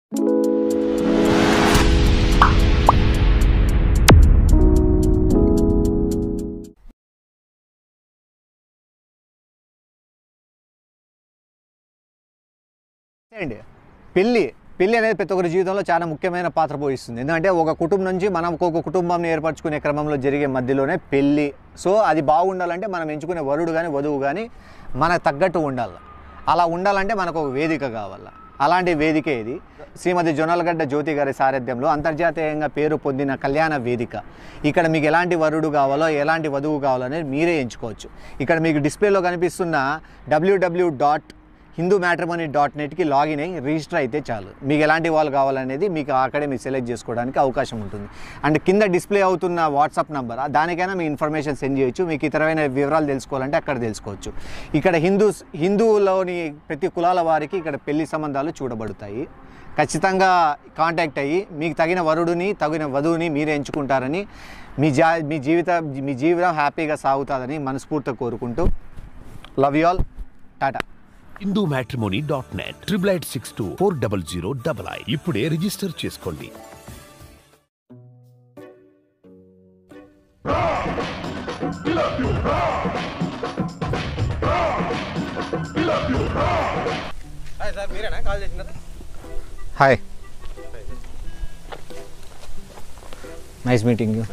అండి పెళ్ళి పెళ్ళి అనేది ప్రతి ఒక్కరి జీవితంలో చాలా ముఖ్యమైన పాత్ర పోషిస్తుంది ఎందుకంటే ఒక కుటుంబం నుంచి మనం ఒక కుటుంబాన్ని ఏర్పరచుకునే క్రమంలో జరిగే మధ్యలోనే పెళ్ళి సో అది బాగుండాలంటే మనం ఎంచుకునే వరుడు కానీ వధువు కానీ మనకు తగ్గట్టు ఉండాలి అలా ఉండాలంటే మనకు ఒక వేదిక కావాలి అలాంటి వేదిక ఇది శ్రీమతి జొన్నలగడ్డ జ్యోతి గారి సారథ్యంలో అంతర్జాతీయంగా పేరు పొందిన కళ్యాణ వేదిక ఇక్కడ మీకు ఎలాంటి వరుడు కావాలో ఎలాంటి వధువు కావాలో అనేది మీరే ఎంచుకోవచ్చు ఇక్కడ మీకు డిస్ప్లేలో కనిపిస్తున్న W W dot Hindu matrimony dot నెట్కి లాగిన్ అయ్యి రిజిస్టర్ అయితే చాలు మీకు ఎలాంటి వాళ్ళు కావాలనేది మీకు అక్కడే మీరు సెలెక్ట్ చేసుకోవడానికి అవకాశం ఉంటుంది అండ్ కింద డిస్ప్లే అవుతున్న వాట్సాప్ నంబర్ దానికైనా మీ ఇన్ఫర్మేషన్ సెండ్ చేయొచ్చు మీకు ఇతరమైన వివరాలు తెలుసుకోవాలంటే అక్కడ తెలుసుకోవచ్చు ఇక్కడ హిందూ హిందువులోని ప్రతి కులాల వారికి ఇక్కడ పెళ్లి సంబంధాలు చూడబడతాయి ఖచ్చితంగా కాంటాక్ట్ అయ్యి మీకు తగిన వరుడిని తగిన వధువుని మీరే ఎంచుకుంటారని మీ జా మీ జీవిత మీ జీవితం హ్యాపీగా సాగుతుందని మనస్ఫూర్తిగా కోరుకుంటూ love you all tata Hindu matrimony dot net triple eight six two four double zero double I ఇప్పుడే రిజిస్టర్ చేసుకోండి సార్ మీరేనా కాల్ చేసినారు హాయ్ నైస్ మీటింగ్ యూ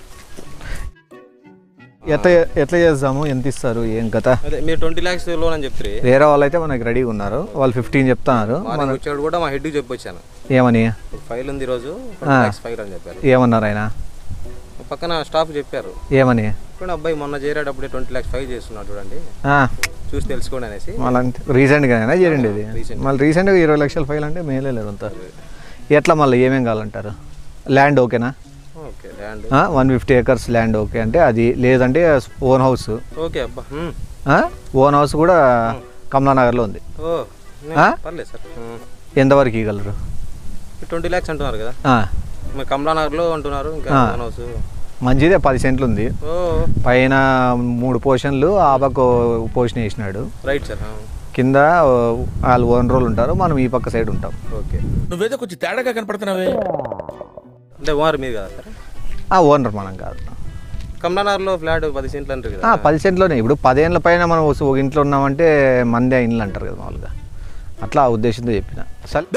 ఎట్లా ఎట్లా చేద్దాము ఎంత ఇస్తారు ఏం కథ అదే మీరు ట్వంటీ ల్యాక్స్ లోన్ అని చెప్తారు వేరే వాళ్ళు అయితే మనకి రెడీగా ఉన్నారు వాళ్ళు ఫిఫ్టీన్ చెప్తున్నారు మార్నింగ్ వచ్చాడు కూడా మా హెడ్కి చెప్పొచ్చాను ఏమని ఒక ఫైల్ ఉంది ఈరోజు ట్వంటీ ల్యాక్స్ ఫైల్ అని చెప్పారు ఏమన్నారు ఆయన పక్కన స్టాఫ్ చెప్పారు ఏమని ఇప్పుడు అబ్బాయి మొన్న చేరేటప్పుడే ట్వంటీ ల్యాక్స్ ఫైల్ చేస్తున్నాడు చూడండి ఆ, చూసి తెలుసుకోండి అనేసి మళ్ళీ అంతే రీసెంట్గానే చేయండి ఇది Recent. మళ్ళీ రీసెంట్గా ఇరవై లక్షల ఫైల్ అంటే మేలే లేదు అంతా ఎట్లా మళ్ళీ ఏమేం కావాలంటారు ల్యాండ్ ఓకేనా okay land one fifty acres land okay అంటే అది లేదంటే ఓన్ హౌస్ ఓకే అబ్బా హ్మ్. ఓన్ హౌస్ కూడా కమలానగర్లో ఉంది ఓ ఆ? పర్లేదు సార్ ఎంతవరకు ఇవ్వగలరు ట్వంటీ ల్యాక్స్ అంటున్నారు కదా ఆ, మరి కమలానగర్లో అంటున్నారు ఇంకా ఆ. ఓన్ హౌస్ మంచిదే పది సెంట్లు ఉంది ఓ పైన మూడు పోర్షన్లు ఆ పక్క పోర్షన్ వేసినాడు రైట్ సార్ కింద ఆ, వాళ్ళు ఓన్ రోల్ ఉంటారు మనం ఈ పక్క సైడ్ ఉంటాం ఓకే నువ్వేదో కొంచెం తేడాగా కనపడుతున్నావే అంటే ఓనర్ మీరు కదా సార్ ఆ ఓనర్ మనం కాదు కమలానగర్లో ఫ్లాట్ పది సెంట్లు అంటారు ఆ, కదా పది సెంట్లోనే ఇప్పుడు పదేళ్ళ పైన మనం ఒక ఒక ఇంట్లో ఉన్నామంటే మందే ఇండ్లు అంటారు కదా మామూలుగా అట్లా ఆ ఉద్దేశంతో చెప్పిన సరే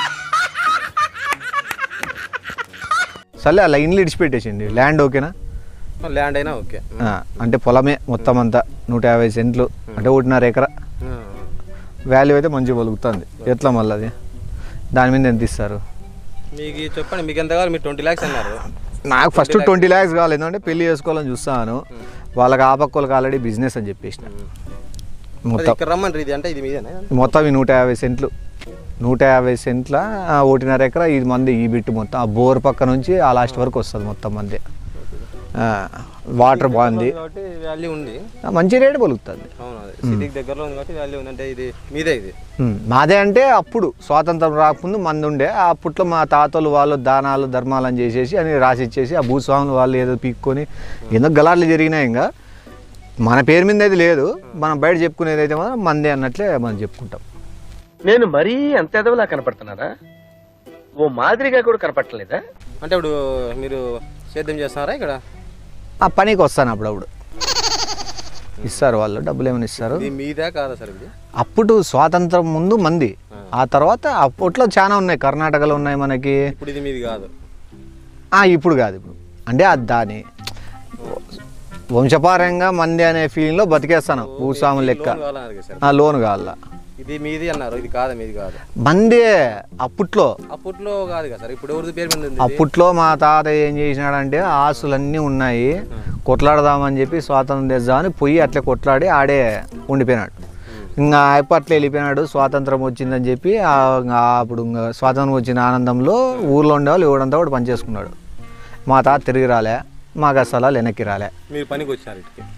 సరే అలా ఇండ్లు ఇడిచిపెట్టేసిండి ల్యాండ్ ఓకేనా ల్యాండ్ అయినా ఓకే ఆ, అంటే పొలమే మొత్తం అంతా నూట యాభై సెంట్లు అంటే ఒకటిన్నర ఎకరా వాల్యూ అయితే మంచిగా పలుకుతుంది ఎట్లా మళ్ళీ అది దాని మీద ఎంత ఇస్తారు మీకు చెప్పండి మీకు ఎంత కావాలి మీరు ట్వంటీ ల్యాక్స్ అన్నారు నాకు ఫస్ట్ ట్వంటీ ల్యాక్స్ కావాలి ఎందుకంటే పెళ్లి చేసుకోవాలని చూస్తాను వాళ్ళకి ఆ పక్క వాళ్ళకి ఆల్రెడీ బిజినెస్ అని చెప్పేసిన అది మొత్తం ఇక్కడ రమ్మని ఇది అంటే ఇది మీదేనా మొత్తం ఈ నూట యాభై సెంట్లు నూట యాభై సెంట్ల ఆ, ఒకటిన్నర ఎకరా ఇది మంది ఈ బిట్టు మొత్తం ఆ బోర్ పక్క నుంచి ఆ లాస్ట్ వరకు వస్తుంది మొత్తం మంది వాటర్ బాగుంది కాబట్టి వాల్యూ ఉంది ఆ, మంచి రేటు పలుకుతుంది అవును అదే సిటీకి దగ్గరలో ఉంది కాబట్టి వాల్యూ ఉంది అంటే ఇది మీదే ఇది ఉమ్, మాదే అంటే అప్పుడు స్వాతంత్రం రాకముందు మంది ఉండే ఆ అప్పట్లో మా తాతలు వాళ్ళు దానాలు ధర్మాలను చేసేసి అని రాసి ఇచ్చేసి ఆ భూస్వాములు వాళ్ళు ఏదో పీక్కొని ఎందుకు గలాట్లు జరిగినాయి ఇంకా మన పేరు మీద అయితే లేదు మనం బయట చెప్పుకునేది అయితే మాత్రం మందే అన్నట్లే మనం చెప్పుకుంటాం నేను మరీ అంత ఎదవలా కనపడుతున్నారా ఓ మాదిరిగా కూడా కనపడలేదా అంటే ఇప్పుడు మీరు సేద్యం చేస్తున్నారా ఇక్కడ ఆ పనికి వస్తాను అప్పుడప్పుడు ఇస్తారు వాళ్ళు డబ్బులు ఏమైనా ఇస్తారు ఇది మీదే కాదా సార్ ఇది అప్పుడు స్వాతంత్రం ముందు మంది ఆ తర్వాత అప్పట్లో చాలా ఉన్నాయి కర్ణాటకలో ఉన్నాయి మనకి ఇప్పుడు ఇది మీది కాదు ఆ, ఇప్పుడు కాదు ఇప్పుడు అంటే అది దాని వంశపారంగా మంది అనే ఫీలింగ్లో బతికేస్తాను భూస్వాములు లెక్క లోన్ కావాలన్నారు కదా సార్ ఆ లోన్ కావాల ఇది మీది అన్నారు ఇది కాదా మీది కాదు మందే అప్పట్లో అప్పట్లో కాదు కదా సార్ ఇప్పుడు ఎవరిది పేరు మీద ఉంది ఇది? అప్పట్లో మా తాత ఏం చేసినాడంటే ఆస్తులన్నీ ఉన్నాయి కొట్లాడదామని చెప్పి స్వాతంత్రం తెద్దామని పోయి అట్లా కొట్లాడి ఆడే ఉండిపోయినాడు ఇంకా అయిపో అట్లా వెళ్ళిపోయినాడు స్వాతంత్రం వచ్చిందని చెప్పి ఆ ఇంకా అప్పుడు ఇంకా స్వాతంత్రం వచ్చిన ఆనందంలో ఊర్లో ఉండేవాళ్ళు ఎవడంతా కూడా పనిచేసుకున్నాడు మా తాత తిరిగి రాలే మాకు అసలు వెనక్కి రాలే మీరు పనికి వచ్చినారు ఇటుకి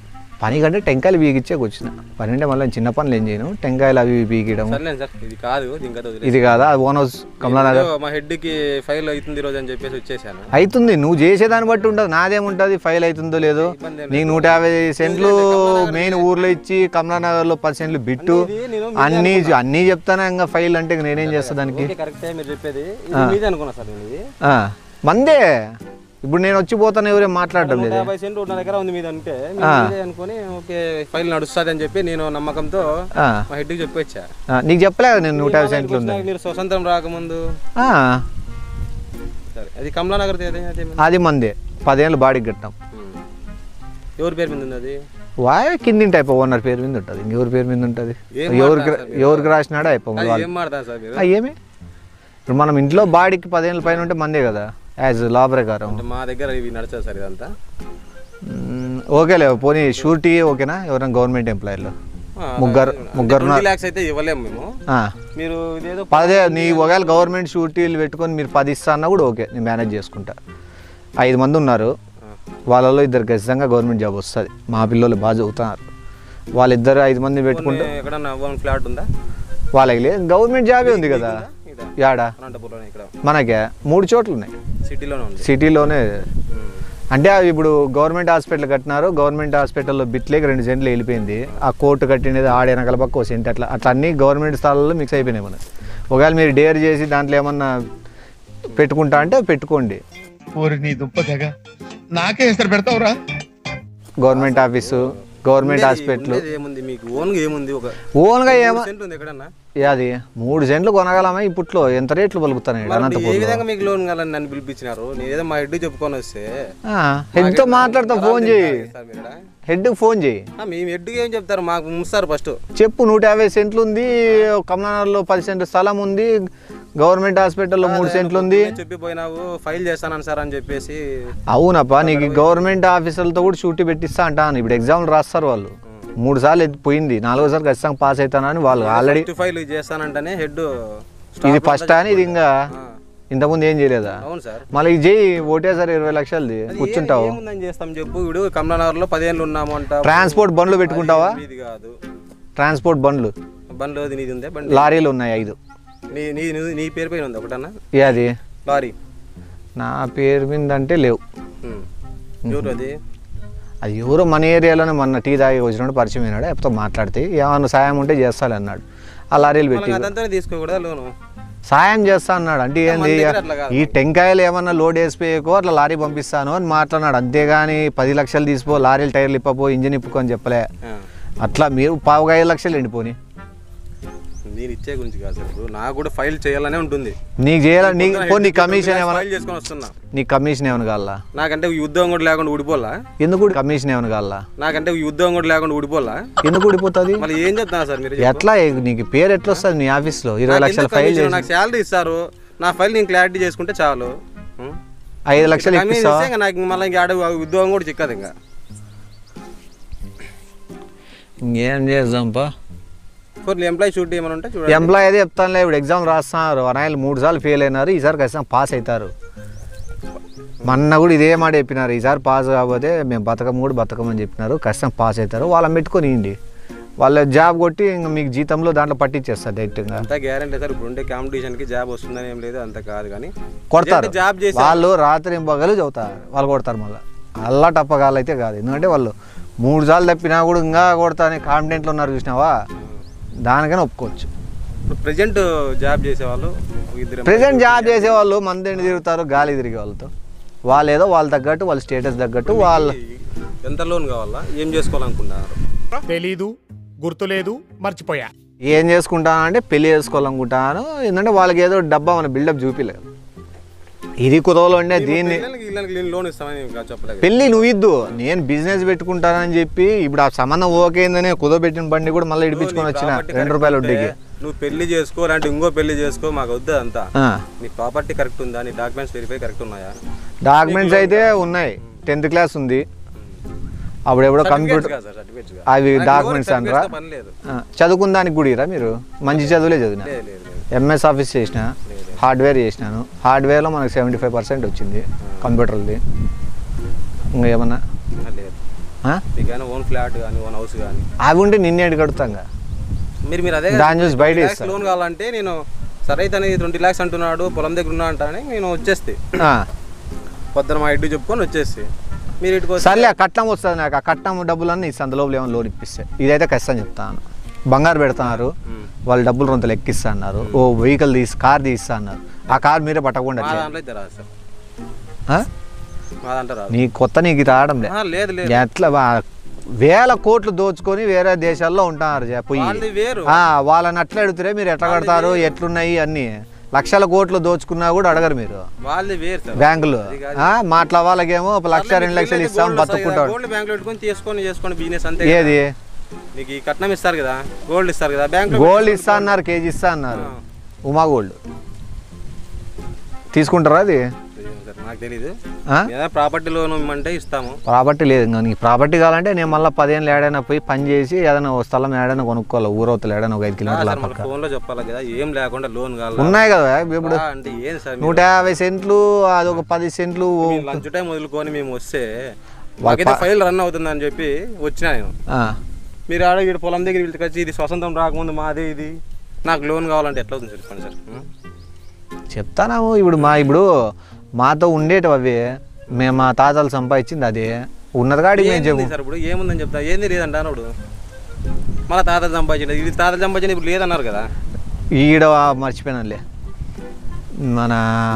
పని కంటే టెంకాయలు బీగిచ్చే వచ్చిన పని అంటే మళ్ళీ చిన్న పనులు ఏం చేయను టెంకాయలు అవి ఇవి బీగడం సర్లేండి సార్ ఇది కాదు ఇది ఇంకా వదిలేసి. ఇది కాదా ఓన్ హౌస్ కమలానగర్ ఏదో మా హెడ్ కి ఫైల్ అవుతుంది ఈ రోజు అని చెప్పేసి వచ్చేసాను అవుతుంది నువ్వు చేసేదాన్ని బట్టి ఉంటుంది నాదేముంటుంది ఫైల్ అవుతుందో లేదో ఇబ్బంది ఏం నీకు నూట యాభై సెంట్లు మెయిన్ ఊర్లో ఇచ్చి కమలానగర్లో పది సెంట్లు బిట్టు ఇది నేను అన్నీ అన్నీ చెప్తానా ఇంకా ఫైల్ అంటే ఇంక నేనేం చేస్తా దానికి ఓకే కరెక్టే మీరు చెప్పేది ఇది మీదే అనుకున్నా సార్ నేను ఇది ఆ, మందే ఇప్పుడు నేను వచ్చి పోతాను ఎవరేం మాట్లాడడం నూట లేదు యాభై సెంట్లు నా దగ్గర ఉంది మీద అంటే మీరు మీదే అనుకుని ఓకే ఫైల్ నడుస్తుంది అని చెప్పి నేను నమ్మకంతో ఆ, మా హెడ్ కి చెప్పి వచ్చా ఆ, నీకు చెప్పలేదు నేను నూట యాభై సెంట్లు ఉంది నాకు మీరు స్వతంత్రం రాకముందు ఆ, సరే అది కమలానగర్ అదే అదే అది మందే పదేళ్ళు బాడీకి కట్టాం ఉమ్. ఎవరి పేరు మీద ఉంది అది వాయ్ కిందింటి అయిపో ఓనర్ పేరు మీద ఉంటుంది ఇంకెవరి పేరు మీద ఉంటుంది ఏం ఎవరికి మాట్లాడతారు మీరు? ఎవరికి రాసినాడో అయిపో అది వాళ్ళు ఏం మాడతారు సార్ మీరు ఆ, ఏమి ఇప్పుడు మనం ఇంట్లో బాడీకి పదేళ్ళ పైన ఉంటే మందే కదా యాజ్ లా ప్రకారం అంటే మా దగ్గర ఇవి నడుస్తుంది సార్ ఇదంతా మ్మ్, ఓకేలే పోనీ షూరిటీ ఓకేనా ఎవరైనా గవర్నమెంట్ ఎంప్లాయర్లు ఆ, ముగ్గురు ముగ్గురు ట్వంటీ ల్యాక్స్ అయితే ఇవ్వలేము మేము ఆ, మీరు ఇదేదో పదే నీ ఒకవేళ గవర్నమెంట్ షూరిటీలు పెట్టుకొని మీరు పది ఇస్తా అన్నా కూడా ఓకే నేను మేనేజ్ చేసుకుంటా ఐదు మంది ఉన్నారు వాళ్ళలో ఇద్దరు ఖచ్చితంగా గవర్నమెంట్ జాబ్ వస్తుంది మా పిల్లలు బాగా చదువుతున్నారు వాళ్ళిద్దరు ఐదు మంది పెట్టుకుంటే కొన్ని ఎక్కడన్నా వన్ ఫ్లాట్ ఉందా వాళ్ళకి లేదు గవర్నమెంట్ జాబే ఉంది కదా ఇదా యాడా అనంతపురంలోనే ఇక్కడ మనకే మూడు చోట్ల ఉన్నాయి సిటీలోనే ఉంది సిటీలోనే ఉమ్. అంటే అవి ఇప్పుడు గవర్నమెంట్ హాస్పిటల్ కట్టినారు గవర్నమెంట్ హాస్పిటల్లో బిట్లేకి రెండు సెంట్లు వెళ్ళిపోయింది ఆ కోర్టు కట్టినది ఆడే వెనకాల పక్క ఒక సెంట్ అట్లా అట్లా అన్ని గవర్నమెంట్ స్థలాల్లో మిక్స్ అయిపోయినాయి మనకి ఒకవేళ మీరు డేర్ చేసి దాంట్లో ఏమన్నా పెట్టుకుంటా అంటే పెట్టుకోండి ఓరి నీ దుంప తెగ నాకే ఇస్తారు పెడతావురా గవర్నమెంట్ ఆఫీసు గవర్నమెంట్ ఉండేది- హాస్పిటల్ ఉండేది ఏముంది మీకు ఓన్గా ఏముంది ఒక ఓన్గా ఏమో సెంట్ ఉంది ఎక్కడన్నా ఏ అది మూడు సెంట్లు కొనగలమా ఇప్పట్లో ఎంత రేట్లు పలుకుతున్నాయి మరి ఏ అనంతపూర్లో విధంగా మీకు లోన్ కావాలని నన్ను పిలిపించినారు నేను ఏదో మా హెడ్ చెప్పుకొని వస్తే హెడ్తో మాట్లాడతా ఫోన్ చేయి సార్ మీరు ఈడ? హెడ్కి ఫోన్ చేయి ఆ, మీ హెడ్కి ఏం చెప్తారు మాకు ముంస్తారు ఫస్ట్ చెప్పు నూట యాభై సెంట్లు ఉంది కమలానగర్లో పది సెంట్లు స్థలం ఉంది గవర్నమెంట్ హాస్పిటల్లో మూడు సెంట్లు ఉంది చెప్పి పోయినావు ఫైల్ చేస్తాను సార్ అని చెప్పేసి అవునప్పా నీకు గవర్నమెంట్ ఆఫీసర్లతో కూడా షూటీ పెట్టిస్తా అంటాను ఇప్పుడు ఎగ్జామ్లు రాస్తారు వాళ్ళు మూడు సార్లు ఎత్తి పోయింది నాలుగోసారి ఖచ్చితంగా పాస్ అవుతానని వాళ్ళు ఆల్రెడీ ఫస్ట్ ఫైల్ చేస్తానంటేనే హెడ్ ఇది ఫస్ట్ అని ఇది ఇంకా ఇంతకుముందు ఏం చేయలేదా అవును సార్ మళ్ళీ ఇది చేయి ఓటేసారి ఇరవై లక్షలది అది కూర్చుంటావు ఏం- ఏముందని చేస్తాం చెప్పు ఇప్పుడు కమలానగర్ లో పదిహేనులు ఉన్నాము అంట ట్రాన్స్పోర్ట్ బండ్లు పెట్టుకుంటావా ఇది కాదు ట్రాన్స్పోర్ట్ బండ్లు బండ్లో అది నీది ఉందే బండి లారీలు ఉన్నాయి ఐదు నీ నీ నీ- నీ పేరు పైన ఉంది ఒకటన్నా ఏ అది లారీ నా పేరు మీద అంటే లేవు ఉమ్. ఎవరు అది అది ఎవరో మన ఏరియాలోనే మొన్న టీ తాగి వచ్చినప్పుడు పరిచయం అయినాడు ఎప్పుడో మాట్లాడితే ఏమన్నా సాయం ఉంటే చేస్తాను అన్నాడు ఆ లారీలు పెట్టి మనకి అదంతా తీసుకోకూడదా లోను సాయం చేస్తా అన్నాడు అంటే మన ఏంది దగ్గర అట్లా కాదు. ఈ టెంకాయలు ఏమన్నా లోడ్ వేసిపోయేకో అట్లా లారీ పంపిస్తాను అని మాట్లాడినాడు అంతేగాని పది లక్షలు తీసిపో లారీలు టైర్లు ఇప్పపో ఇంజిన్ ఇప్పుకో అని చెప్పలే ఆ. అట్లా మీరు పావుగా ఐదు లక్షలు ఎండిపోని నేను ఇచ్చే గురించి కాదు సార్ ఇప్పుడు నాకు కూడా ఫైల్ చేయాలనే ఉంటుంది నీకు చేయాల నీకు పొద్దున పో నీ హెడ్ కమిషన్ ఏమన్నా ఫైల్ చేసుకొని వస్తున్నా నీ కమిషన్ ఏమైనా కావాలా నాకంటే ఈ ఉద్యోగం కూడా లేకుండా ఊడిపోలా ఎందుకు కమిషన్ ఏమైనా కావాలా నాకంటే ఈ ఉద్యోగం కూడా లేకుండా ఊడిపోలా ఎందుకు ఊడిపోతుంది మళ్ళీ ఏం చెప్తున్నా సార్ మీరు చెప్పు. ఎట్లా నీకు పేరు ఎట్లా వస్తుంది మీ ఆఫీస్లో ఇరవై నాకు లక్షల ఎందుకు ఫైల్ కమిషన్? చేసి నాకు శాలరీ ఇస్తారు నా ఫైల్ నేను క్లారిటీ చేసుకుంటే చాలు ఉం? ఐదు లక్షలు కమిషన్ ఇప్పిస్తావా ఇస్తే ఇంకా నాకు మళ్ళీ ఇంకా ఆడ ఉద్యోగం కూడా చిక్కదు ఇంకా ఇంకేం చేద్దాంపా ఫోర్ ఎంప్లాయీ షూట్ ఏమైనా ఉంటే చూడండి ఎంప్లాయ్ అదే చెప్తానులే ఇప్పుడు ఎగ్జామ్ రాస్తున్నారు అనాయలు మూడు సార్లు ఫెయిల్ అయినారు ఈసారి ఖచ్చితంగా పాస్ అవుతారు మొన్న కూడా ఇదే మాట చెప్పినారు ఈసారి పాస్ కాకపోతే మేము బతకం కూడా బతకమని చెప్పినారు ఖచ్చితంగా పాస్ అవుతారు వాళ్ళని పెట్టుకొని ఇవ్వండి వాళ్ళ జాబ్ కొట్టి ఇంకా మీకు జీతంలో దాంట్లో పట్టించేస్తారు డైరెక్ట్గా అంతా గ్యారంటీ సార్ ఇప్పుడు ఉండే కాంపిటీషన్ కి జాబ్ వస్తుందని ఏం లేదు అంత కాదు కానీ కొడతారు జాబ్ చేసి వాళ్ళు రాత్రి పగలు చదువుతారు వాళ్ళు కొడతారు మళ్ళీ అల్లా టప్పగాళ్ళు అయితే కాదు ఎందుకంటే వాళ్ళు మూడు సార్లు తప్పినా కూడా ఇంకా కొడతా అని కాన్ఫిడెంట్లో ఉన్నారు చూసినావా దానికైనా ఒప్పుకోవచ్చు ఇప్పుడు ప్రెజెంట్ జాబ్ చేసే వాళ్ళు ఇద్దరు ప్రజెంట్ జాబ్ చేసే వాళ్ళు మంది తిరుగుతారు గాలి తిరిగే వాళ్ళతో వాళ్ళు ఏదో వాళ్ళ తగ్గట్టు వాళ్ళ స్టేటస్ తగ్గట్టు వాళ్ళ ఎంత లోన్ కావాలా ఏం చేసుకోవాలనుకుంటున్నారు తెలీదు గుర్తులేదు మర్చిపోయా ఏం చేసుకుంటాను అంటే పెళ్లి చేసుకోవాలనుకుంటాను ఏంటంటే వాళ్ళకి ఏదో డబ్బా మన బిల్డప్ చూపిలేదు ఇది కుదవలో ఉండే దీన్ని పిల్లలకి ఇళ్ళకి నేను లోన్ ఇస్తామని ఇంకా చెప్పలేదు పెళ్ళి నువ్వు ఇద్దు నేను బిజినెస్ పెట్టుకుంటానని చెప్పి ఇప్పుడు ఆ సంబంధం ఓకే అయిందని కుదవబెట్టిన బండి కూడా మళ్ళీ ఇడిపించుకొని వచ్చిన ప్రాపర్టీ రెండు కరెక్ట్ రూపాయల ఉంటే వడ్డీకి నువ్వు పెళ్లి చేసుకో అంటే ఇంకో పెళ్లి చేసుకో మాకు వద్దు అంతా ఆ. నీ ప్రాపర్టీ కరెక్ట్ ఉందా నీ డాక్యుమెంట్స్ వెరిఫై కరెక్ట్ ఉన్నాయా డాక్యుమెంట్స్ అయితే ఉన్నాయి టెన్త్ క్లాస్ ఉంది అప్పుడు ఎప్పుడో కంప్యూటర్ కాదు సార్ సర్టిఫికేట్స్ కాదు. అవి నాకు డాక్యుమెంట్స్ ఎవరికి అనరా certificates తో పని లేదు చదువుకున్న దానికి కూడా ఇరా మీరు మంచి చదువులే చదివిన లేదు లేదు లేదు. ఎంఎస్ ఆఫీస్ చేసిన హార్డ్వేర్ చేసినాను హార్డ్వేర్లో మనకు సెవెంటీ ఫైవ్ పర్సెంట్ వచ్చింది కంప్యూటర్ది ఇంకా ఏమన్నా ఆ, లేదు ఆ? మీకైనా ఓన్ ఫ్లాట్ కానీ ఓన్ హౌస్ కానీ అవి ఉంటే నిన్నే కడుతాంగా మీరు మీరు అదే దాన్ని చూసి బయట ఇస్తారు. లోన్ కావాలంటే నేను సరే అయితే అనేది ట్వంటీ ల్యాక్స్ అంటున్నాడు పొలం దగ్గర ఉన్నా అంటానని నేను వచ్చేస్తే ఆ. పొద్దున మా ఇంటికి చెప్పుకొని వచ్చేసి మీరు ఇటుకు వస్తే- సర్లే ఆ కట్నం వస్తుంది నాకు ఆ కట్నం డబ్బులన్నీ ఇస్తాను లోపల ఏమైనా లోన్ ఇప్పిస్తే ఇదైతే ఖచ్చితంగా చెప్తాను బంగారు పెడుతున్నారు ఉమ్. వాళ్ళు డబ్బులు రొంతలు ఎక్కిస్తా అన్నారు ఓ వెహికల్ తీసి కార్ తీస్తా అన్నారు ఆ కార్ మీరే పట్టకుండా మా చేయండి. దాంట్లో అయితే రాదు సార్ ఆ? మా దాంట్లో రాదు నీ కొత్త నీకు ఇది రావడం లే ఆ, లేదు లేదు ఎట్లా వా- వేల కోట్లు దోచుకొని వేరే దేశాల్లో ఉంటున్నారు జా- పోయి వాళ్ళది వేరు ఆ, వాళ్ళని అట్లా అడుగుతారే మీరు ఎట్లా కడతారు ఎట్లున్నాయి అన్ని లక్షల కోట్లు దోచుకున్నా కూడా అడగరు మీరు వాళ్ళది వేరు సార్ బ్యాంకులు ఆ, మాట్లా వాళ్ళకేమో ఒక లక్ష రెండు లక్షలు ఇస్తాం బతుకుంటాడు గోల్డ్ బ్యాంక్ పెట్టుకొని తీసుకొని చేసుకొని బిజినెస్ అంతే కదా. ఏది మీకు ఈ కట్నం ఇస్తారు కదా గోల్డ్ ఇస్తారు కదా బ్యాంక్ గోల్డ్ ఇస్తా అన్నారు కేజీ ఇస్తా అన్నారు ఉమా గోల్డ్ తీసుకుంటారా అది నాకు తెలీదు ఆ? ఏదైనా ప్రాపర్టీ లోన్ ఇమ్మంటే ఇస్తాము ప్రాపర్టీ లేదు ఇంకా నీకు ప్రాపర్టీ కావాలంటే నేను మళ్ళీ పదిహేను ఏడైనా పోయి పని చేసి ఏదైనా ఓ స్థలం ఏడైనా కొనుక్కోవాలి ఊరవతలు ఏడైనా ఒక ఐదు కిలోమీటర్ల మన పక్క ఫోన్ లో చెప్పాలి కదా ఏం లేకుండా లోన్ కావాలి ఉన్నాయి కదా ఇప్పుడు ఆ, అంటే ఏం సార్ నూట యాభై సెంట్లు అదొక పది సెంట్లు ఓ- లంచ్ టైం వదులుకొని మేము వస్తే మాకైతే ఫైల్ రన్ అవుతుందని చెప్పి వచ్చినా నేను ఆ, మీరు ఆడ వీడు పొలం దగ్గర వీళ్ళకి వచ్చి ఇది స్వతంత్రం రాకముందు మాదే ఇది నాకు లోన్ కావాలంటే ఎట్లా అవుతుంది సార్ చెప్పండి సార్ ఉం? చెప్తానాము ఇప్పుడు మా ఇప్పుడు మాతో ఉండేటివి అవి మేము మా తాతలు సంపాదించింది అదే ఉన్నది కాడికి మేము ఏంది చెప్పు సార్ ఇప్పుడు ఏముందని చెప్తా ఏంది లేదంట అన్నాడు మళ్ళీ తాతలు సంపాదించండి ఇది తాతలు సంపాదించండి ఇప్పుడు లేదన్నారు కదా ఈడ మర్చిపోయినానులే మన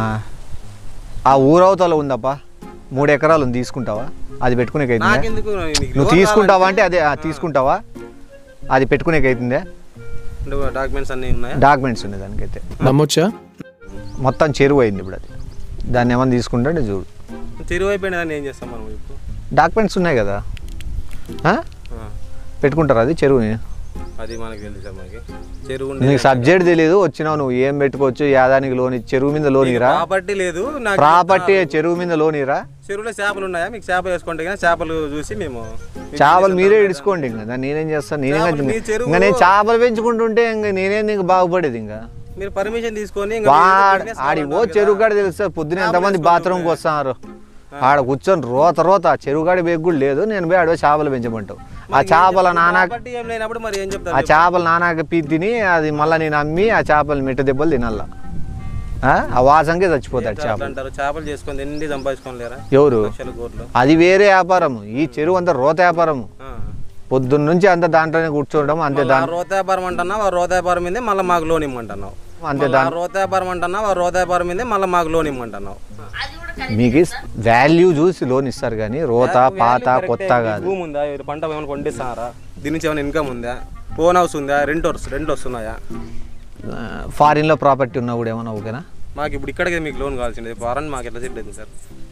ఆ ఊరవతల ఉందప్ప మూడు ఎకరాలు ఉంది తీసుకుంటావా అది పెట్టుకునేకి అవుతుందా నాకెందుకు నీకు నువ్వు లోన్ తీసుకుంటావా అంటే కావాలంటే- అదే ఆ, తీసుకుంటావా అది పెట్టుకునేకి అవుతుందే అంటే డాక్యుమెంట్స్ అన్నీ ఉన్నాయా డాక్యుమెంట్స్ ఉన్నాయి దానికైతే నమ్మొచ్చా మొత్తం చెరువు అయింది ఇప్పుడు అది దాన్ని ఏమన్నా తీసుకుంటే చూడు చెరువు అయిపోయిన దాన్ని ఏం చేస్తాం మనం ఇప్పుడు డాక్యుమెంట్స్ ఉన్నాయి కదా ఆ? ఆ, పెట్టుకుంటారా అది చెరువుని అది మనకి తెలియదు సార్ మనకి చెరువు ఉండే నీకు సబ్జెక్ట్ తెలియదు వచ్చినావు నువ్వు ఏం పెట్టుకోవచ్చు యాదానికి లోన్ ఇచ్చి- చెరువు మీద లోన్ ఇరా ప్రాపర్టీ లేదు నాకు ప్రాపర్టీ చెరువు మీద లోన్ ఇరా చెరువులో చేపలు ఉన్నాయా మీకు చేపలు వేసుకుంటే కానీ చేపలు చూసి మేము మీకు చేపలు చేసేద్దాం మీరే కదా. ఇడుచుకోండి ఇంకా దాన్ని నేనేం చేస్తాను నేనే చేపలు మీ చెరువు- ఇంకా నేను చేపలు పెంచుకుంటుంటే ఇంకా నేనేం నీకు బాగుపడేది ఇంకా మీరు పర్మిషన్ తీసుకొని ఇంకా వాడు మీరు business ఆడి ఓ కావాలన్నారు చెరువు కదా. కాడ తెలుస్తుంది పొద్దున చేపలు ఎంతమంది వేసుకొని బాత్రూమ్కి వస్తున్నారు ఆడ కూర్చొని రోత రోత చెరువు కాడ బేగ్ కూడా లేదు నేను పోయి ఆడ పోయి చేపలు పెంచమంటావు ఆ మరి ఏం చేపల చెప్తారు? నానా ప్రాపర్టీ ఏం లేనప్పుడు మరి ఏం ఆ చెప్తారు చేపలు నానాక పీ తిని అది మళ్ళీ నేను అమ్మి ఆ చేపలు మిట్ట దెబ్బలు తినాల ఆ? ఆ వాసనకే చచ్చిపోతాడు చేపలు చేపలు అంటారు చేపలు చేసుకొని ఎన్ని సంపాదించుకోలేరా ఎవరు లక్షల కోట్లు అది వేరే వ్యాపారం ఈ చెరువు అంతా రోత వ్యాపారం ఆ. పొద్దున్న నుంచి అంత దాంట్లోనే కూర్చోవడం అంతే మళ్ళా దాని ఆ రోత వ్యాపారం అంటున్నావు ఆ రోత వ్యాపారం మీద మళ్ళీ మాకు లోన్ ఇమ్మంటున్నావు అంతే మళ్ళా ఆ దాని రోత వ్యాపారం అంటున్నావు ఆ రోత వ్యాపారం మీద మళ్ళీ మాకు లోన్ ఇమ్మంటున్నావు మీకు వాల్యూ చూసి లోన్ ఇస్తారు కానీ రోత పాత కరెక్టే. కొత్త మీకు కాదు భూమి ఉందా ఇది పంట ఏమైనా పండిస్తారా దీని నుంచి ఏమైనా ఇన్కమ్ ఉందా ఓన్ హౌస్ ఉందా రెంట్ వస్తు రెంట్ వస్తున్నాయా ఫారిన్లో ప్రాపర్టీ ఉన్నా కూడా ఏమన్నా ఓకేనా మాకు ఇప్పుడు ఇక్కడికి మీకు లోన్ కావాల్సింది ఫారెన్ మాకు ఎట్లా సెట్ అవుతుంది సార్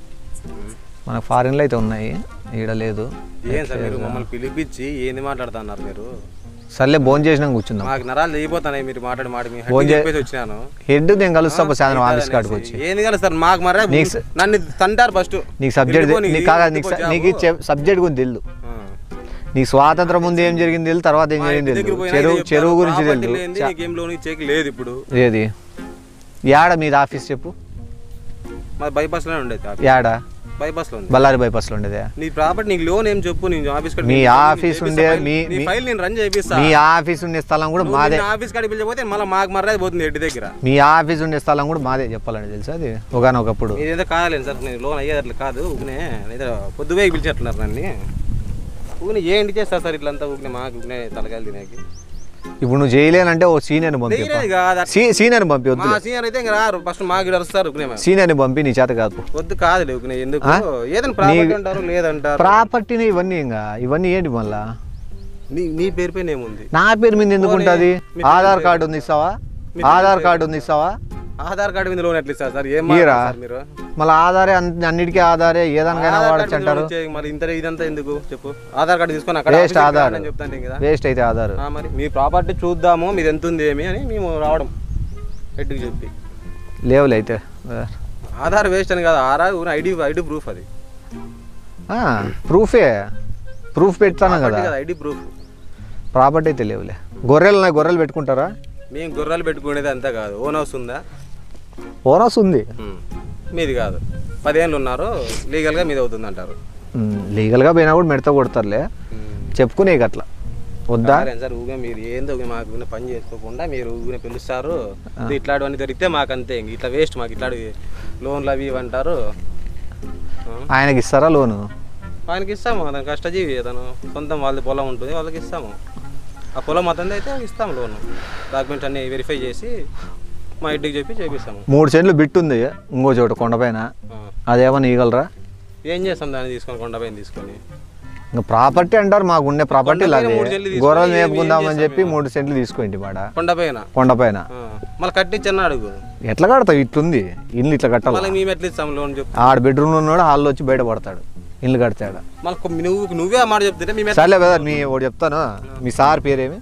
మనకు ఫారిన్లో అయితే ఉన్నాయి ఈడ లేదు ఏం సార్ మీరు మమ్మల్ని పిలిపించి ఏంది మాట్లాడుతున్నారు మీరు సర్లే భోజనం చేసినాక కూర్చుందాం మాకు నరాలు తెగిపోతున్నాయి మీరు మాట్లాడి మాట మీ ఫోన్ చే- చెప్పేసి వచ్చినాను హెడ్ నేను కలుస్తా సాయంత్రం ఆఫీస్ కాడికి వచ్చి ఏంది కదా సార్ మాకు మరే నీకు స- నన్ను తంటారు ఫస్ట్ నీకు సబ్జెక్ట్ నీకు కాగా నీకు స- నీకు సబ్జెక్ట్ గురించి తెలుసు నీకు స్వాతంత్రం ముందు ఏం జరిగింది తెలుసు తర్వాత ఏం జరిగింది తెలుసు చెరువు చెరువు గురించి తెలుసు చ- నీకేం లోన్ ఇచ్చేకి లేదు ఇప్పుడు ఏది యాడ మీది ఆఫీస్ చెప్పు మా బైపాస్ లోనే ఉండేది ఆఫీస్. యాడ బైపాస్ లో ఉంది బళ్ళారి బైపాస్లో ఉండేదే నీ ప్రాపర్టీ నీకు లోన్ ఏం చెప్పు నేను ఆఫీస్ కాడికి మీ పిలిచి ఆఫీస్ చేపిస్తా ఉండే ఫైల్. మీ- నీ మీ- ఫైల్ నేను రన్ చేపిస్తా మీ ఆఫీస్ ఉండే స్థలం కూడా నువ్వు మాదే నిన్న ఆఫీస్ కాడికి పిలిచిపోతే మళ్ళీ మాకు మర్యాద పోతుంది ఎడ్డి దగ్గర మీ ఆఫీస్ ఉండే స్థలం కూడా మాదే చెప్పాలండి తెలుసా అది ఒకనొకప్పుడు ఇదేదో కాలేదు సార్ నేను లోన్ అయ్యేది అట్లా కాదు ఊకనే ఏదో పొద్దువే పిలిచేట్టున్నారు నన్ను ఊకనే ఏంటి చేస్తా సార్ ఇట్లంతా ఊకనే మాకు ఊకనే తలకాయలు తినేకి ఇప్పుడు నువ్వు చేయలేనంటే ఓ సీనియర్ని పంపి ధైర్యం కాదు అట్లా. సీనియర్ని పంపి వద్దు మా సీనియర్ అయితే ఇంకా రారు ఫస్ట్ మాకు ఇక్కడ వస్తారు ఊకనే మేము. సీనియర్ని పంపి నీ చేత కాదు వద్దు కాదు ఊకనే ఎందుకు ఆ? ఏదైనా ప్రాపర్టీ అంటారు లేదంటారు ప్రాపర్టీని ఇవన్నీ ఇంకా ఇవన్నీ ఏంటి మళ్ళా నీ నీ పేరు పైన ఏముంది నా పేరు మీద ఎందుకు పోనీ, ఉంటుంది మీ ఆధార్ పేరు కార్డు ఉంది ఇస్తావా మీ ఆధార్ పేరు కార్డు ఉంది ఇస్తావా ఆధార్ కార్డు మీద లోన్ ఎట్లా ఇస్తారు సార్ ఏం ఇయ్యరా? మాట్లాడతారు మీరు మళ్ళీ ఆధారే అన్ని- అన్నిటికీ ఆధారే ఏదానికైనా ఆధార్ వాడచ్చు కార్డు మీద అంటారు లోన్ ఇచ్చే- మరి ఇంత ఇదంతా ఎందుకు చెప్పు ఆధార్ కార్డు తీసుకొని అక్కడ వేస్ట్ ఆఫీస్కి ఆధార్ రానని చెప్తాంటే కదా వేస్ట్ అయితే ఆధార్ ఆ, మరి మీ ప్రాపర్టీ చూద్దాము మీది ఎంత ఉంది ఏమి అని మేము రావడం హెడ్కి చెప్పి లేవులే అయితే ఆధార్ వేస్ట్ అని కదా ఆధార్ ఐడి ఐడి ప్రూఫ్ అది ఆ, ప్రూఫే ప్రూఫ్ పెడతాను కదా ఐడి ప్రూఫ్ ప్రాపర్టీ అయితే లేవులే గొర్రెలు ఉన్నాయి గొర్రెలు పెట్టుకుంటారా మేము గుర్రాలు పెట్టుకునేది అంతా కాదు ఓన్ హౌస్ ఉందా ఓనర్స్ ఉంది ఉమ్. మీది కాదు పదేళ్ళు ఉన్నారు లీగల్గా మీది అవుతుంది అంటారు ఉమ్, లీగల్గా పోయినా కూడా మెడత కొడతారులే చెప్పుకునే అట్లా వద్దా సరే సార్ ఊగే మీరు ఏందో ఊగే మాకు ఊగే పని చేసుకోకుండా మీరు ఊగే పిలుస్తారు ఇది ఇట్లాంటివన్నీ దొరికితే మాకు అంతే ఇంక ఇట్లా వేస్ట్ మాకు ఇట్లాంటివి లోన్లు అవి ఇవి అంటారు ఆ, ఆయనకి ఇస్తారా లోను ఆయనకి ఇస్తాము అతను కష్టజీవి అతను సొంతం వాళ్ళది పొలం ఉంటుంది వాళ్ళకి ఇస్తాము ఆ పొలం అతనిది అయితే ఇస్తాము లోన్ డాక్యుమెంట్స్ అన్ని వెరిఫై చేసి మా ఇంటికి చెప్పి చేపిస్తాము మూడు సెంట్లు బిట్టు ఉంది ఇంకో చోట కొండపైన ఆ. అదేమన్నా ఇవ్వగలరా ఏం చేస్తాం దాన్ని తీసుకొని కొండపైన తీసుకొని ఇంకా ప్రాపర్టీ అంటారు మాకు ఉండే ప్రాపర్టీ కొండపైన లాగే మూడు సెంట్లు తీసుకొని గొర్రెలు ఏం- ఏం మేపుకుందామని చేస్తాం చెప్పి మేము? మూడు సెంట్లు తీసుకోండి మాడ కొండపైన కొండపైన మళ్ళీ కట్టించన్న అడుగు ఎట్లా కడతావు ఇట్లుంది ఇల్లు ఇట్లా మళ్ళీ కట్టాలి మేము ఎట్లా ఇస్తాం లోన్ చెప్పు ఆడ బెడ్రూమ్లో ఉన్నాడు హాల్లో వచ్చి బయట పడతాడు ఇల్లు కడతాడు మళ్ళీ నువ్వు నువ్వే ఆ మాట చెప్తుంటే మేము ఎట్లా సర్లే కదా మీ ఒకటి చెప్తాను మీ సార్ పేరేమి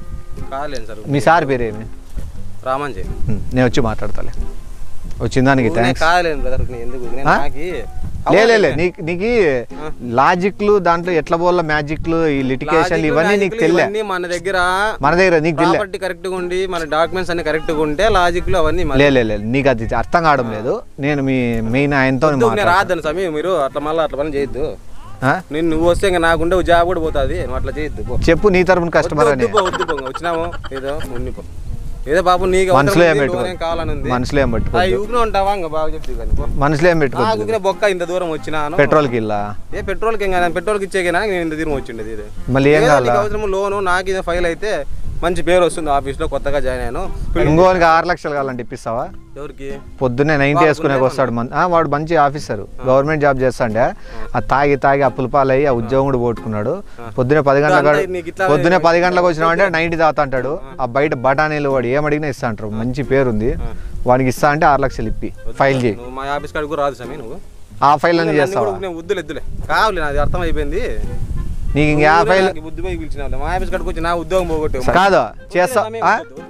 కాలేదు సార్ మీ సార్ పేరేమి రామంజీ ఉమ్, నేను వచ్చి మాట్లాడతాలే వచ్చిన దానికి థ్యాంక్స్ కాలేను బ్రదర్ ఎందుకు నేను ఆ? నాకి లే లే, లే నీకు నీకు లాజిక్లు దాంట్లో ఎట్లా పోల మ్యాజిక్లు ఈ లిటికేషన్లు ఇవన్నీ నీకు తెలియలే ఇవన్నీ మన దగ్గర మన దగ్గర నీకు తెలియలే ప్రాపర్టీ కరెక్ట్ గా ఉండి మన డాక్యుమెంట్స్ అన్ని కరెక్ట్ గా ఉంటే లాజిక్లు అవన్నీ మన- లే లే లే నీకు అది అర్థం కావడం లేదు నేను మీ మెయిన్ ఆయనతో వద్దు, నేను మాట్లాడతాను. రాద్దాను సమయం మీరు అట్లా మళ్ళీ అట్లా పని చేయొద్దు ఆ? నేను నువ్వు వస్తే ఇంకా నాకుండే జాబ్ కూడా పోతుంది నువ్వు అట్లా చేయొద్దు పో. చెప్పు నీ తరపున కస్టమర్ వద్దు, అని వద్దు పో, వద్దు పో. వచ్చినాము ఏదో ఉండిపో ఏదో బాబు నీకు మనసులో ఏం అవసరం ఉంది, పెట్టుకో లోన్ ఏం కావాలని ఉంది మనసులో ఏం ఆ పెట్టుకోవద్దు ఊపిన ఉంటావా ఇంకా బాగా చెప్తూ కానీ పో. మనసులో ఏం ఆ పెట్టుకోవద్దు ఊపిన బొక్క ఇంత దూరం వచ్చినాను పెట్రోల్కి ఇల్లా ఏ పెట్రోల్కి ఏం కాదు పెట్రోల్కి ఇచ్చేకేనా నేను ఇంత దూరం వచ్చిండేది ఇది మళ్ళీ ఏం ఏదో కావాలా నీకు అవసరం లోను నాకు ఇది ఫైల్ అయితే మంచి పేరు వస్తుంది ఆఫీస్లో కొత్తగా జాయిన్ అయ్యాను ఇంకోనికి ఆరు లక్షలు కావాలంటే ఇప్పిస్తావా ఎవరికి పొద్దున్నే నైన్టీ వేసుకునే వస్తాడు మన ఆ, వాడు మంచి ఆఫీసర్ గవర్నమెంట్ జాబ్ చేస్తాండే ఆ తాగి తాగి అప్పుల పాలయ్యి ఆ ఉద్యోగం కూడా పోగొట్టుకున్నాడు పొద్దున్నే పది గంటలకు అంటే నీకు ఇట్లా పొద్దున్నే పది గంటలకు వచ్చినామంటే నైన్టీ తాగుతా అంటాడు ఆ బయట బఠానీలు వాడు ఏమడిగినా ఇస్తా అంటారు మంచి పేరు ఉంది వాడికి ఇస్తా అంటే ఆరు లక్షలు ఇప్పి ఫైల్ చేయి నువ్వు మా ఆఫీస్ కాడికి కూడా రాదు సమీ నువ్వు ఆ ఫైల్ అన్ని నన్ను చేస్తావా కూడా నేను వద్దులే వద్దులే కావాలి నాది అర్థం అయిపోయింది నీకు ఇంకా ఆ ఫైల్ బుద్ధి పోయి పిలిచిన మా ఆఫీస్ కాడికి వచ్చి నా ఉద్యోగం పోగొట్టు కాదు చేస్తా ఆ?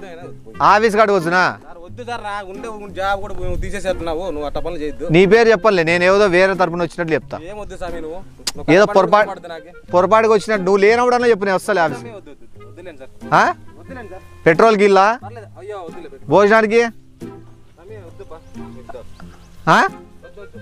ఆఫీస్ కాడికి వచ్చినా సార్ వద్దు సార్ నా ఉండే జాబ్ కూడా నువ్వు తీసేసేస్తున్నావు నువ్వు అట్ట పనులు చేయొద్దు నీ పేరు చెప్పలే నేను ఏదో వేరే తరపున వచ్చినట్లు చెప్తా ఏం వద్దు సామి నువ్వు నువ్వు ఏదో కష్టపడి పొరపాటు కష్టపడద్దు నాకే. పొరపాటుగా వచ్చినట్టు నువ్వు లేనప్పుడన్నా చెప్పు నేను వస్తాలే ఆఫీస్ వద్దు వద్దు వద్దు. వద్దులేండి సార్ ఆ? వద్దులేండి సార్ పెట్రోల్కి ఇల్లా పర్లేదు అయ్యో వద్దులే పెట్టు. భోజనానికి సమీ వద్దుపా వద్దు ఆ? వద్దు వద్దు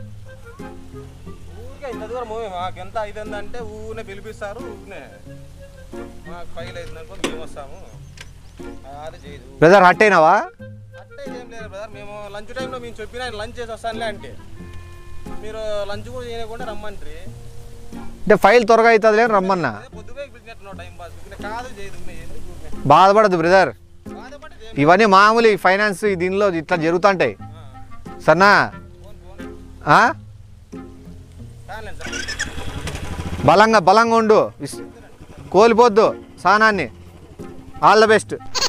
ఊరికే ఇంత దూరం మాకు ఎంత అవుతుంది అంటే ఊనే పిలిపిస్తారు ఊనే మాకు ఫైల్ అవుతుంది అనుకో మేము వస్తాము అది చేయదు బ్రదర్ హట్ అయినావా అట్టే ఏం లేదు బ్రదర్ మేము లంచ్ టైంలో మేము చెప్పినా లంచ్ చేసి వస్తానులే అంటే మీరు లంచ్ కూడా చేయకుండా రమ్మంటారు అంటే ఫైల్ త్వరగా అవుతుంది లేని రమ్మన్నా అదే పొద్దుగా పిలిచినట్టు టైం పాస్ ఊరికే కాదు చేయదు ఊరికే ఎందుకు ఊరికే? బాధపడదు బ్రదర్ బాధపడి ఏం- ఇవన్నీ మామూలు ఈ ఫైనాన్స్ ఈ దీనిలో ఇట్లా జరుగుతుంటాయి సన్నా ఫోన్ ఫోన్ ఆ? కాదులేండి సార్ బలంగా బలంగా ఉండు ఇస్- కోల్పోద్దు సానాన్ని ఆల్ ద బెస్ట్